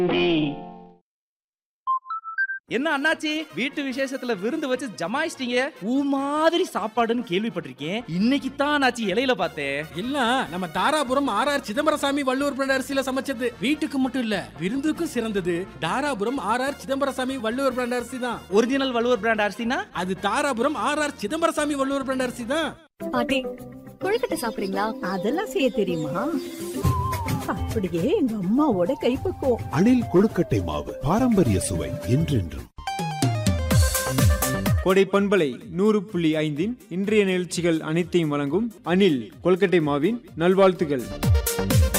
என்ன அண்ணாச்சி வீட்டு விசேஷத்துல விருந்து வச்சு ஜமாயிச்சிட்டீங்க ஊ மாதிரி சாப்பாடுன்னு கேள்விப்பட்டிருக்கேன் இன்னைக்கு தான் அண்ணாச்சி இலையில பார்த்தேன் எல்லாம் நம்ம Dharapuram R R Chidambarasamy Valluvar brand அரிசியில சமைச்சது வீட்டுக்கு மட்டும் இல்ல விருந்துக்கும் சிறந்தது Dharapuram R R Chidambarasamy Valluvar brand அரிசி தான் ஒரிஜினல் வள்ளுவர் பிராண்ட் அரிசினா அது Dharapuram R R Chidambarasamy Valluvar brand அரிசி தான் பாட்டி கொழுக்கட்டை சாப்பிடுறீங்களா அதெல்லாம் செய்ய தெரியுமா அப்படியே எங்க அம்மாவோட கைப்பக்குவம் அணில் கொழுக்கட்டை மாவு பாரம்பரிய சுவை என்றென்றும் கோடை பண்பலை நூறு புள்ளி ஐந்தின் இன்றைய நிகழ்ச்சிகள் அனைத்தையும் வழங்கும் அனில் கொல்கட்டை மாவின் நல்வாழ்த்துகள்